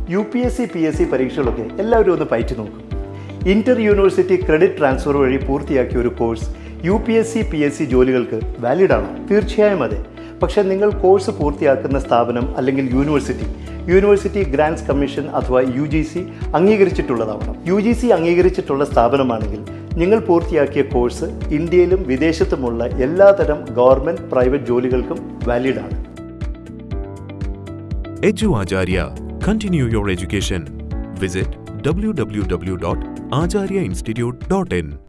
U P S C P S C പരീക്ഷകളൊക്കെ എല്ലാവരും ഒന്ന് പയറ്റി നോക്കും ഇന്റർ യൂണിവേഴ്സിറ്റി ക്രെഡിറ്റ് ട്രാൻസ്ഫർ വഴി പൂർത്തിയാക്കിയ ഒരു course U P S C P S C ജോലികൾക്ക് വാലിഡ് ആണോ തീർച്ചയായും അതെ പക്ഷെ നിങ്ങൾ കോഴ്സ് പൂർത്തിയാക്കുന്ന സ്ഥാപനം അല്ലെങ്കിൽ യൂണിവേഴ്സിറ്റി യൂണിവേഴ്സിറ്റി ഗ്രാൻസ് കമ്മീഷൻ അഥവാ യു ജി സി അംഗീകരിച്ചിട്ടുള്ളതാവണം യു ജി സി അംഗീകരിച്ചിട്ടുള്ള സ്ഥാപനമാണെങ്കിൽ നിങ്ങൾ പൂർത്തിയാക്കിയ കോഴ്സ് ഇന്ത്യയിലും വിദേശത്തുമുള്ള എല്ലാതരം ഗവൺമെൻറ് പ്രൈവറ്റ് ജോലികൾക്കും വാലിഡ് ആണ് Edu Acharya. Continue your education. Visit www.acharyainstitute.in.